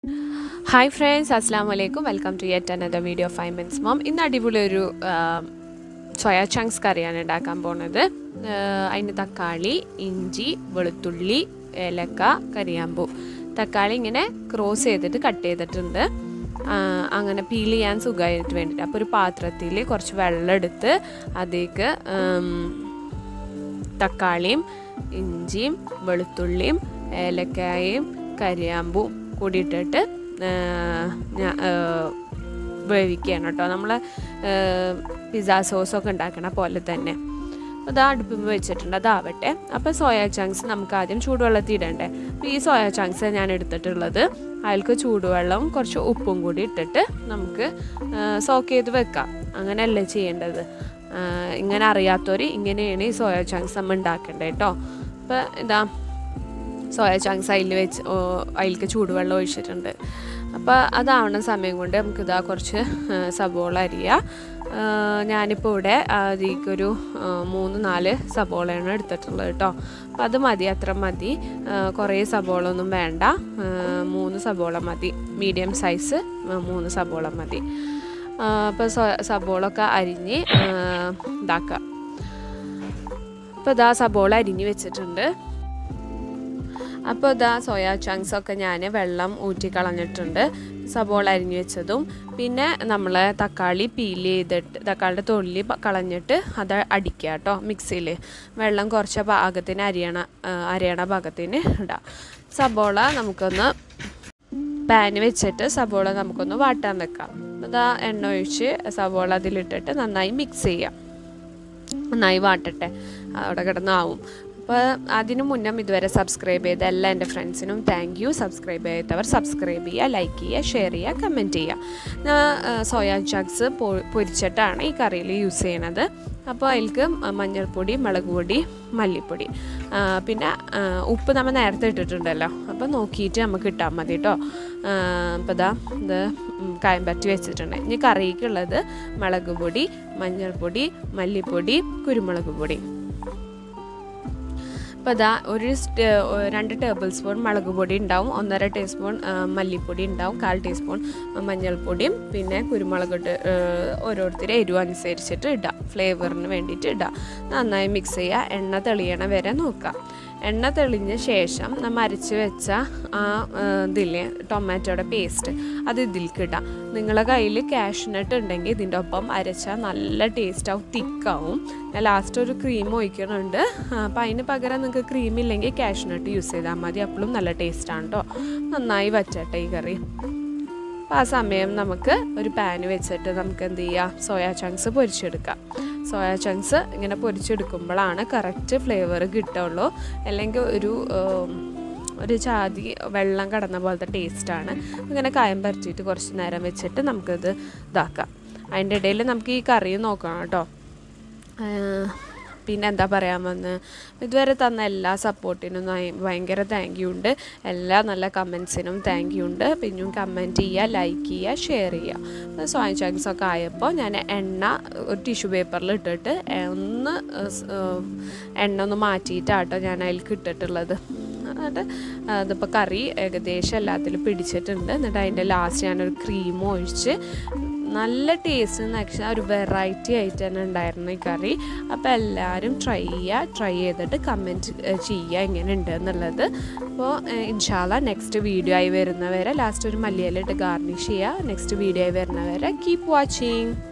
hi friends അസ്സാം വലൈക്കും welcome to yet another video five minutes mom ഇന്ന് അടിപൊളി ഒരു സോയ ചങ്ക്സ് കറിയാണ് ഉണ്ടാക്കാൻ പോണത് അതിന് തക്കാളി ഇഞ്ചി വെളുത്തുള്ളി ഏലക്ക കരിയാമ്പൂ തക്കാളി ഇങ്ങനെ ക്രോസ് ചെയ്തിട്ട് കട്ട് ചെയ്തിട്ടുണ്ട് ആ, അങ്ങനെ പീൽ ചെയ്യാൻ സുഖമായിട്ട് വേണ്ടിയിട്ട് അപ്പോൾ ഒരു പാത്രത്തിൽ കുറച്ച് വെള്ളം എടുത്ത് അതിലേക്ക് ഉം, തക്കാളിയും ഇഞ്ചിയും വെളുത്തുള്ളിയും ഏലക്കായയും കരിയാമ്പും കൂടി ഇട്ടിട്ട് വേവിക്കുകയാണ് കേട്ടോ നമ്മൾ പിസ്സ സോസൊക്കെ ഉണ്ടാക്കണ പോലെ തന്നെ അത് അടുപ്പിൽ വെച്ചിട്ടുണ്ട് അതാവട്ടെ അപ്പോൾ സോയ ചങ്ക്സ് നമുക്ക് ആദ്യം ചൂടുവെള്ളത്തിൽ ഇടണ്ടേ അപ്പോൾ ഈ സോയ ചങ്ക്സ് ഞാൻ എടുത്തിട്ടുള്ളത് അതിൽക്ക് ചൂടുവെള്ളവും കുറച്ച് ഉപ്പും കൂടി ഇട്ടിട്ട് നമുക്ക് സോക്ക് ചെയ്ത് വെക്കാം അങ്ങനെയല്ലേ ചെയ്യേണ്ടത് ആ, ഇങ്ങനെ അറിയാത്തവർ ഇങ്ങനെയാണ് ഈ സോയ ചങ്ക്സ് നമ്മൾ ഉണ്ടാക്കേണ്ടത് കേട്ടോ അപ്പോൾ ഇതാ സോയ ചങ്ക്സ് അതിൽ വെച്ച് ഓ, അതിലേക്ക് ചൂടുവെള്ളം ഒഴിച്ചിട്ടുണ്ട് അപ്പോൾ അതാവണ സമയം കൊണ്ട് നമുക്കിതാ കുറച്ച് ആ, സബോള അരിയുക ആ, ഞാനിപ്പോൾ ഇവിടെ അതിലേക്കൊരു ആ, മൂന്ന് നാല് സബോളയാണ് എടുത്തിട്ടുള്ളത് കേട്ടോ അപ്പം അത് മതി അത്ര മതി ആ, കുറേ സബോള ഒന്നും വേണ്ട ആ, മൂന്ന് സബോള മതി മീഡിയം സൈസ് ആ, മൂന്ന് സബോള മതി അപ്പോൾ സബോളൊക്കെ അരിഞ്ഞ് ഇതാക്കുക അപ്പോൾ ഇതാ സബോള അരിഞ്ഞ് വെച്ചിട്ടുണ്ട് അപ്പോൾ ഇതാ സോയാ ചങ്ക്സ് ഒക്കെ ഞാൻ വെള്ളം ഊറ്റി കളഞ്ഞിട്ടുണ്ട് സബോള അരിഞ്ഞു വെച്ചതും പിന്നെ നമ്മൾ തക്കാളി പീൽ ചെയ്തിട്ട് തക്കാളിയുടെ തൊള്ളി പ- കളഞ്ഞിട്ട് അത് അടിക്കുക കേട്ടോ മിക്സിയിൽ വെള്ളം കുറച്ച് പാകത്തിന് അരിയണ ആ, അരിയണ പാകത്തിന് ഇടാം സബോള നമുക്കൊന്ന് പാന് വെച്ചിട്ട് സബോള നമുക്കൊന്ന് വാട്ടാൻ വെക്കാം അതാ എണ്ണ ഒഴിച്ച് സബോള അതിലിട്ടിട്ട് നന്നായി മിക്സ് ചെയ്യാം നന്നായി വാട്ടട്ടെ അവിടെ കിടന്നാവും അപ്പോൾ അതിനു മുന്നേ ഇതുവരെ സബ്സ്ക്രൈബ് ചെയ്ത എല്ലാ എൻ്റെ ഫ്രണ്ട്സിനും താങ്ക് യു സബ്സ്ക്രൈബ് ചെയ്തവർ സബ്സ്ക്രൈബ് ചെയ്യുക ലൈക്ക് ചെയ്യുക ഷെയർ ചെയ്യുക കമൻറ്റ് ചെയ്യുക ഞാൻ സോയാ ചങ്ക്സ് പൊരിച്ചിട്ടാണ് ഈ കറിയിൽ യൂസ് ചെയ്യണത് അപ്പോൾ അതിലേക്ക് മഞ്ഞൾപ്പൊടി മുളക് പൊടി മല്ലിപ്പൊടി ആ, പിന്നെ ആ, ഉപ്പ് നമ്മൾ നേരത്തെ ഇട്ടിട്ടുണ്ടല്ലോ അപ്പോൾ നോക്കിയിട്ട് നമുക്ക് ഇട്ടാൽ മതി കേട്ടോ അപ്പോൾ ഇതാ ഇത് ഉം, കായം പറ്റി വെച്ചിട്ടുണ്ട് ഇനി കറിക്കുള്ളത് മുളക് പൊടി മഞ്ഞൾപ്പൊടി മല്ലിപ്പൊടി കുരുമുളക് പൊടി അപ്പോൾ അതാ ഒരു സ്റ്റ- രണ്ട് ടേബിൾ സ്പൂൺ മുളക് പൊടി ഉണ്ടാവും ഒന്നര ടീസ്പൂൺ ആ, മല്ലിപ്പൊടി ഉണ്ടാവും കാൽ ടീസ്പൂൺ മഞ്ഞൾപ്പൊടിയും പിന്നെ കുരുമുളക് ഇട്ട് ഓരോരുത്തരും എരിവ് അനുസരിച്ചിട്ട് ഇടാം ഫ്ലേവറിന് വേണ്ടിയിട്ട് ഇടാം നന്നായി മിക്സ് ചെയ്യുക എണ്ണ തെളിയണ വരെ നോക്കാം എണ്ണ തെളിഞ്ഞ ശേഷം നമ്മൾ അരച്ച് വെച്ച ആ ആ, ഇതില്ലേ ടൊമാറ്റോയുടെ പേസ്റ്റ് അത് ഇതിലേക്ക് ഇടാം നിങ്ങളുടെ കയ്യിൽ കാഷ്നട്ട് ഉണ്ടെങ്കിൽ ഇതിൻ്റെ ഒപ്പം അരച്ചാൽ നല്ല ടേസ്റ്റ് ആവും തിക്കാവും ഞാൻ ലാസ്റ്റ് ഒരു ക്രീം ഒഴിക്കണുണ്ട് അപ്പം അതിന് പകരം നിങ്ങൾക്ക് ക്രീം ഇല്ലെങ്കിൽ കാഷ്നട്ട് യൂസ് ചെയ്താൽ മതി അപ്പോഴും നല്ല ടേസ്റ്റാണ് കേട്ടോ നന്നായി വച്ചട്ടെ ഈ കറി അപ്പോൾ ആ സമയം നമുക്ക് ഒരു പാന് വെച്ചിട്ട് നമുക്ക് എന്ത് ചെയ്യാം സോയാ ചങ്ക്സ് പൊരിച്ചെടുക്കാം സോയാ ചങ്ക്സ് ഇങ്ങനെ പൊരിച്ചെടുക്കുമ്പോഴാണ് കറക്റ്റ് ഫ്ലേവർ കിട്ടുള്ളൂ അല്ലെങ്കിൽ ഒരു ഉം, ഒരു ചാതി വെള്ളം കടന്ന പോലത്തെ ടേസ്റ്റാണ് ഇങ്ങനെ കായം പരത്തിയിട്ട് കുറച്ച് നേരം വെച്ചിട്ട് നമുക്കിത് ഇതാക്കാം അതിൻ്റെ ഇടയിൽ നമുക്ക് ഈ കറി നോക്കണം കേട്ടോ പിന്നെ എന്താ പറയാൻ വന്ന് ഇതുവരെ തന്ന എല്ലാ സപ്പോർട്ടിനും നയ- ഭയങ്കര താങ്ക് യു ഉണ്ട് എല്ലാ നല്ല കമൻസിനും താങ്ക് യു ഉണ്ട് പിന്നെയും കമൻറ്റ് ചെയ്യുക ലൈക്ക് ചെയ്യുക ഷെയർ ചെയ്യുക സോയ ചങ്ക്സ് ഒക്കെ ആയപ്പോൾ ഞാൻ എണ്ണ ഒരു ടിഷ്യൂ പേപ്പറിൽ ഇട്ടിട്ട് എ- ഒന്ന് സ്- ഏഹ് എണ്ണ ഒന്ന് മാറ്റിയിട്ടാട്ടോ ഞാൻ അതിലേക്ക് ഇട്ടിട്ടുള്ളത് എന്നിട്ട് അതിപ്പോൾ കറി ഏകദേശം എല്ലാത്തിലും പിടിച്ചിട്ടുണ്ട് എന്നിട്ട് അതിൻ്റെ ലാസ്റ്റ് ഞാനൊരു ക്രീം ഒഴിച്ച് നല്ല ടേസ്റ്റ് എന്ന് വെച്ചാൽ ഒരു വെറൈറ്റി ആയിട്ട് തന്നെ ഉണ്ടായിരുന്നു ഈ കറി അപ്പോൾ എല്ലാവരും ട്രൈ ചെയ്യുക ട്രൈ ചെയ്തിട്ട് കമൻറ്റ് ചെയ്യുക എങ്ങനെ ഉണ്ട് എന്നുള്ളത് അപ്പോൾ ഇൻഷാല്ല നെക്സ്റ്റ് വീഡിയോ ആയി വരുന്നവരെ ലാസ്റ്റ് ഒരു മല്ലിയിലിട്ട് ഗാർണിഷ് ചെയ്യുക നെക്സ്റ്റ് വീഡിയോ ആയി വരുന്നവരെ കീപ്പ് വാച്ചിങ്